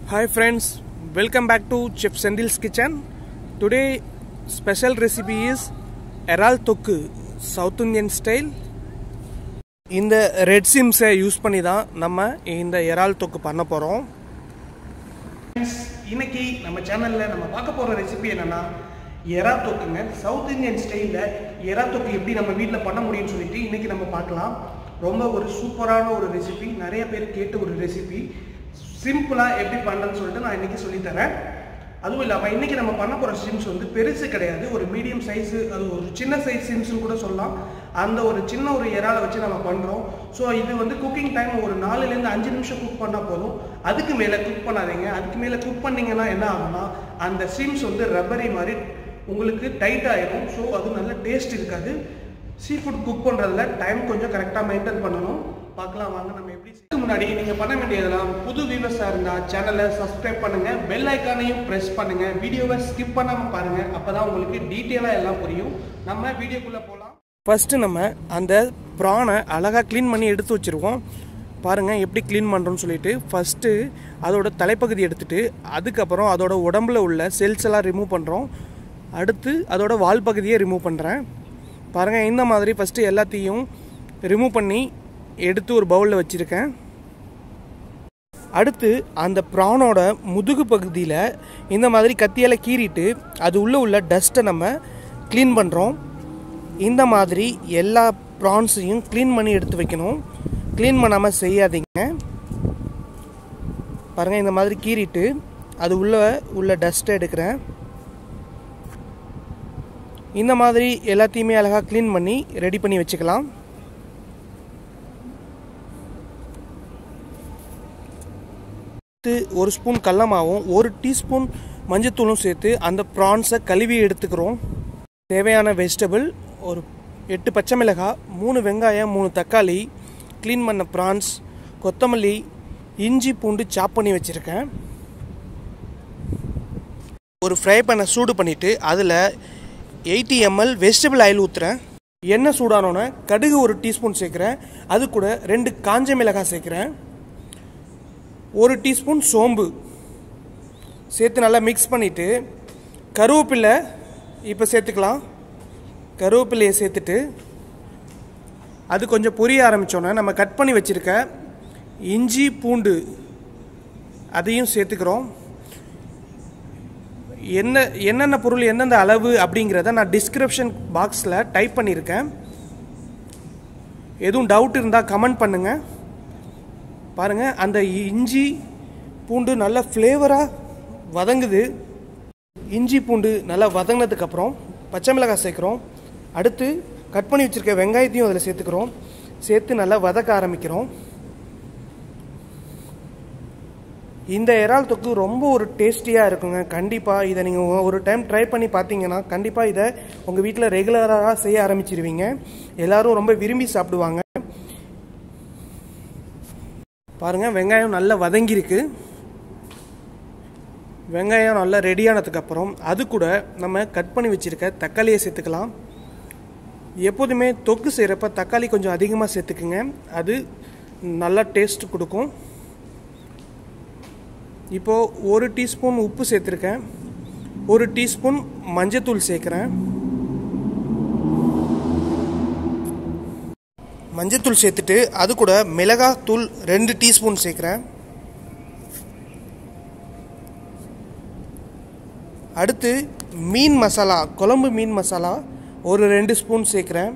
Hi friends, welcome back to Chef Sendil's kitchen. Today special recipe is eral தொக்கு south Indian style இந்த red சிம்ஸை use பண்ணி தான் நம்ம இந்த இறால் தொக்கு பண்ண போகிறோம் இன்னைக்கு நம்ம சேனலில் நம்ம பார்க்க போகிற ரெசிபி என்னன்னா எறா தொக்குங்க சவுத் இந்தியன் ஸ்டைலில் எறா தொக்கு எப்படி நம்ம வீட்டில் பண்ண முடியும்னு சொல்லிட்டு இன்னைக்கு நம்ம பார்க்கலாம் ரொம்ப ஒரு சூப்பரான ஒரு ரெசிபி நிறைய பேர் கேட்ட ஒரு ரெசிபி சிம்பிளாக எப்படி பண்ணுறதுன்னு சொல்லிட்டு நான் இன்னைக்கு சொல்லித்தரேன் அதுவும் இல்லாமல் இன்னைக்கு நம்ம பண்ண போகிற சிம்ஸ் வந்து பெருசு கிடையாது ஒரு மீடியம் சைஸு அது ஒரு சின்ன சைஸ் சிம்ஸ்னு கூட சொல்லலாம் அந்த ஒரு சின்ன ஒரு இறாலை வச்சு நம்ம பண்ணுறோம் ஸோ இது வந்து குக்கிங் டைம் ஒரு நாலுலேருந்து அஞ்சு நிமிஷம் குக் பண்ணால் போதும் அதுக்கு மேலே குக் பண்ணாதீங்க அதுக்கு மேலே குக் பண்ணீங்கன்னா என்ன ஆகும்னா அந்த சிம்ஸ் வந்து ரப்பரி மாதிரி உங்களுக்கு டைட் ஆயிடும் ஸோ அது நல்ல டேஸ்ட் இருக்காது சீ ஃபுட் குக் பண்ணுறதுல டைம் கொஞ்சம் கரெக்டாக மெயின்டைன் பண்ணணும் பார்க்கலாம் வாங்க நம்ம எப்படி செய்ய முன்னாடி நீங்கள் பண்ண வேண்டியதெல்லாம் புது வியூவர்ஸாக இருந்தால் சேனலை சப்ஸ்கிரைப் பண்ணுங்கள் பெல் ஐக்கானையும் ப்ரெஸ் பண்ணுங்கள் வீடியோவை ஸ்கிப் பண்ணாமல் பாருங்கள் அப்போ தான் உங்களுக்கு டீட்டெயிலாக எல்லாம் புரியும் நம்ம வீடியோக்குள்ளே போகலாம் ஃபஸ்ட்டு நம்ம அந்த ப்ரானை அழகாக க்ளீன் பண்ணி எடுத்து வச்சுருவோம் பாருங்கள் எப்படி க்ளீன் பண்ணுறோன்னு சொல்லிட்டு ஃபஸ்ட்டு அதோட தலைப்பகுதி எடுத்துட்டு அதுக்கப்புறம் அதோட உடம்புல உள்ள செல்ஸ் எல்லாம் ரிமூவ் பண்ணுறோம் அடுத்து அதோட வால் பகுதியை ரிமூவ் பண்ணுறேன் பாருங்கள் இந்த மாதிரி ஃபஸ்ட்டு எல்லாத்தையும் ரிமூவ் பண்ணி எடுத்து ஒரு பவுலில் வச்சுருக்கேன் அடுத்து அந்த ப்ரானோட முதுகு பகுதியில் இந்த மாதிரி கத்தியால் கீறிட்டு அது உள்ளே உள்ள டஸ்ட்டை நம்ம க்ளீன் பண்ணுறோம் இந்த மாதிரி எல்லா ப்ரான்ஸையும் க்ளீன் பண்ணி எடுத்து வைக்கணும் க்ளீன் பண்ணாமல் செய்யாதீங்க பாருங்கள் இந்த மாதிரி கீறிட்டு அது உள்ள உள்ள டஸ்ட்டை எடுக்கிறேன் இந்த மாதிரி எல்லாத்தையுமே அழகாக க்ளீன் பண்ணி ரெடி பண்ணி வச்சுக்கலாம் ஒரு ஸ்பூன் கடல மாவும் ஒரு டீஸ்பூன் மஞ்சத்தூளும் சேர்த்து அந்த ப்ரான்ஸை கழுவி எடுத்துக்கிறோம் தேவையான வெஜிடபிள் ஒரு எட்டு பச்சை மிளகாய் மூணு வெங்காயம் மூணு தக்காளி க்ளீன் பண்ண ப்ரான்ஸ் கொத்தமல்லி இஞ்சி பூண்டு சாப் பண்ணி வச்சுருக்கேன் ஒரு ஃப்ரை பண்ண சூடு பண்ணிவிட்டு அதில் எயிட்டி எம்எல் வெஜிடபிள் ஆயில் ஊற்றுறேன் எண்ணெய் சூடானோன்னே கடுகு ஒரு டீஸ்பூன் சேர்க்குறேன் அது கூட ரெண்டு காஞ்ச மிளகாய் சேர்க்குறேன் ஒரு டீஸ்பூன் சோம்பு சேர்த்து நல்லா மிக்ஸ் பண்ணிவிட்டு கருவேப்பிலை இப்போ சேர்த்துக்கலாம் கருவேப்பிலையை சேர்த்துட்டு அது கொஞ்சம் பொரிய ஆரம்பித்தோன்னே நம்ம கட் பண்ணி வச்சுருக்க இஞ்சி பூண்டு அதையும் சேர்த்துக்கிறோம் என்ன என்னென்ன பொருள் எந்தெந்த அளவு அப்படிங்கிறத நான் டிஸ்கிரிப்ஷன் பாக்ஸில் டைப் பண்ணியிருக்கேன் எதுவும் டவுட் இருந்தால் கமெண்ட் பண்ணுங்கள் பாருங்கள் அந்த இஞ்சி பூண்டு நல்ல ஃப்ளேவராக வதங்குது இஞ்சி பூண்டு நல்லா வதங்கினதுக்கப்புறம் பச்சை மிளகாய் சேர்க்குறோம் அடுத்து கட் பண்ணி வச்சுருக்க வெங்காயத்தையும் அதில் சேர்த்துக்கிறோம் சேர்த்து நல்லா வதக்க ஆரம்பிக்கிறோம் இந்த இறால் தொக்கு ரொம்ப ஒரு டேஸ்டியாக இருக்குங்க கண்டிப்பாக இதை நீங்கள் ஒரு டைம் ட்ரை பண்ணி பார்த்தீங்கன்னா கண்டிப்பாக இதை உங்கள் வீட்டில் ரெகுலராக செய்ய ஆரம்பிச்சிருவீங்க எல்லோரும் ரொம்ப விரும்பி சாப்பிடுவாங்க பாருங்கள் வெங்காயம் நல்லா வதங்கியிருக்கு வெங்காயம் நல்லா ரெடியானதுக்கப்புறம் அது கூட நம்ம கட் பண்ணி வச்சுருக்க தக்காளியை சேர்த்துக்கலாம் எப்போதுமே தொக்கு செய்கிறப்ப தக்காளி கொஞ்சம் அதிகமாக சேர்த்துக்குங்க அது நல்லா டேஸ்ட் கொடுக்கும் இப்போது ஒரு டீஸ்பூன் உப்பு சேர்த்துருக்கேன் ஒரு டீஸ்பூன் மஞ்சத்தூள் சேர்க்குறேன் மஞ்சத்தூள் சேர்த்துட்டு அது கூட மிளகாத்தூள் ரெண்டு டீஸ்பூன் சேர்க்குறேன் அடுத்து மீன் மசாலா குழம்பு மீன் மசாலா ஒரு ரெண்டு ஸ்பூன் சேர்க்குறேன்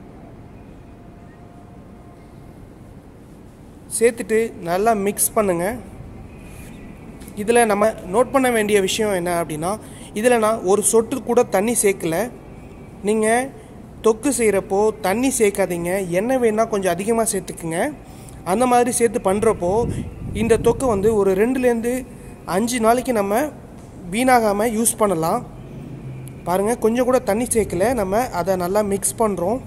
சேர்த்துட்டு நல்லா மிக்ஸ் பண்ணுங்கள் இதில் நம்ம நோட் பண்ண வேண்டிய விஷயம் என்ன அப்படின்னா இதில் நான் ஒரு சொட்டு கூட தண்ணி சேர்க்கல நீங்கள் தொக்கு செய்கிறப்போ தண்ணி சேர்க்காதீங்க எண்ணெய் வேணால் கொஞ்சம் அதிகமாக சேர்த்துக்குங்க அந்த மாதிரி சேர்த்து பண்ணுறப்போ இந்த தொக்கு வந்து ஒரு ரெண்டுலேருந்து அஞ்சு நாளைக்கு நம்ம வீணாகாமல் யூஸ் பண்ணலாம் பாருங்கள் கொஞ்சம் கூட தண்ணி சேர்க்கல நம்ம அதை நல்லா மிக்ஸ் பண்ணுறோம்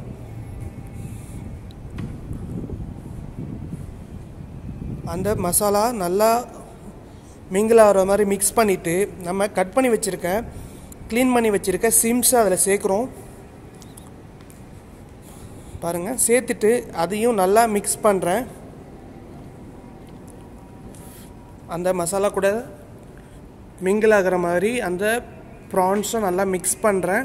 அந்த மசாலா நல்லா மிங்கிள் ஆகிற மாதிரி மிக்ஸ் பண்ணிவிட்டு நம்ம கட் பண்ணி வச்சுருக்க க்ளீன் பண்ணி வச்சுருக்க சிம்ஸை அதில் சேர்க்குறோம் பாருங்கள் சேர்த்துட்டு அதையும் நல்லா மிக்ஸ் பண்ணுறேன் அந்த மசாலா கூட மிங்கிள் ஆகிற மாதிரி அந்த ப்ரான்ஸும் நல்லா மிக்ஸ் பண்ணுறேன்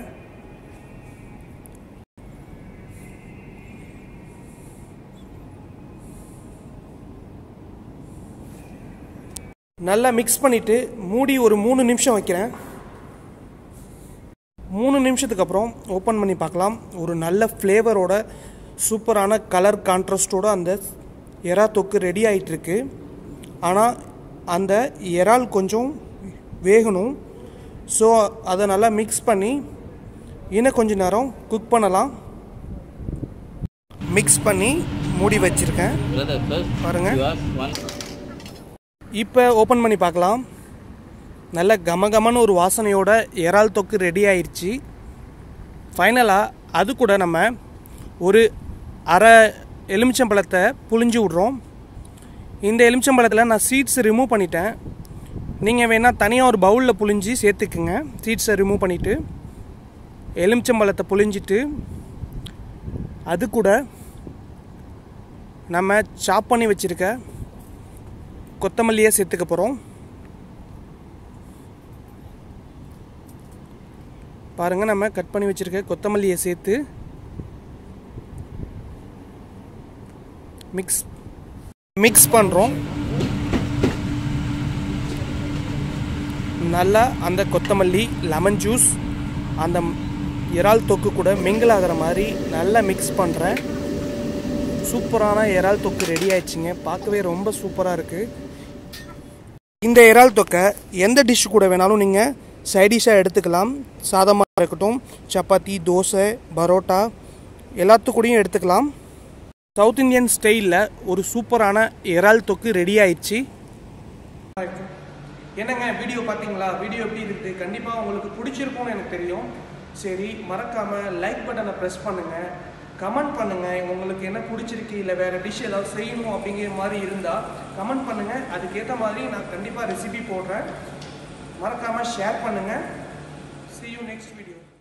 நல்லா மிக்ஸ் பண்ணிவிட்டு மூடி ஒரு மூணு நிமிஷம் வைக்கிறேன் மூணு நிமிஷத்துக்கு அப்புறம் ஓப்பன் பண்ணி பார்க்கலாம் ஒரு நல்ல ஃப்ளேவரோட சூப்பரான கலர் கான்ட்ராஸ்டோட அந்த எறா தொக்கு ரெடி ஆகிட்டுருக்கு ஆனால் அந்த இறால் கொஞ்சம் வேகணும் ஸோ அதை நல்லா மிக்ஸ் பண்ணி இன்னும் கொஞ்ச நேரம் குக் பண்ணலாம் மிக்ஸ் பண்ணி மூடி வச்சுருக்கேன் Brother, first பாருங்க. you ask one. இப்போ ஓப்பன் பண்ணி பார்க்கலாம் நல்ல கமகமன்னு ஒரு வாசனையோட இறால் தொக்கு ரெடி ஆயிடுச்சு ஃபைனலாக அது கூட நம்ம ஒரு அரை எலுமிச்சம்பழத்தை புழிஞ்சு விட்றோம் இந்த எலுமிச்சம்பழத்தில் நான் சீட்ஸ் ரிமூவ் பண்ணிட்டேன் நீங்கள் வேணால் தனியாக ஒரு பவுலில் புழிஞ்சு சேர்த்துக்குங்க சீட்ஸை ரிமூவ் பண்ணிவிட்டு எலுமிச்சம்பழத்தை புழிஞ்சிட்டு அது கூட நம்ம சாப் பண்ணி வச்சுருக்க கொத்தமல்லியை சேர்த்துக்க போகிறோம் பாருங்கள் நம்ம கட் பண்ணி வச்சுருக்க கொத்தமல்லியை சேர்த்து மிக்ஸ் மிக்ஸ் பண்ணுறோம் நல்லா அந்த கொத்தமல்லி லெமன் ஜூஸ் அந்த இறால் தொக்கு கூட மிங்கிள் ஆகிற மாதிரி நல்லா மிக்ஸ் பண்ணுறேன் சூப்பரான இறால் தொக்கு ரெடி ஆயிடுச்சுங்க பார்க்கவே ரொம்ப சூப்பராக இருக்குது இந்த இறால் தொக்கை எந்த டிஷ் கூட வேணாலும் நீங்கள் சைடிஷாக எடுத்துக்கலாம் சாதமாக இருக்கட்டும் சப்பாத்தி தோசை பரோட்டா எல்லாத்துக்கூடயும் எடுத்துக்கலாம் சவுத் இந்தியன் ஸ்டைலில் ஒரு சூப்பரான இறால் தொக்கு ரெடி ஆயிடுச்சு என்னங்க வீடியோ பார்த்தீங்களா வீடியோ எப்படி இருக்குது கண்டிப்பாக உங்களுக்கு பிடிச்சிருக்கும்னு எனக்கு தெரியும் சரி மறக்காமல் லைக் பட்டனை ப்ரெஸ் பண்ணுங்கள் கமெண்ட் பண்ணுங்கள் உங்களுக்கு என்ன பிடிச்சிருக்கு இல்லை வேறு டிஷ் ஏதாவது செய்யணும் அப்படிங்கிற மாதிரி இருந்தால் கமெண்ட் பண்ணுங்கள் அதுக்கேற்ற மாதிரி நான் கண்டிப்பாக ரெசிபி போடுறேன் மறக்காமல் ஷேர் பண்ணுங்கள் see you next video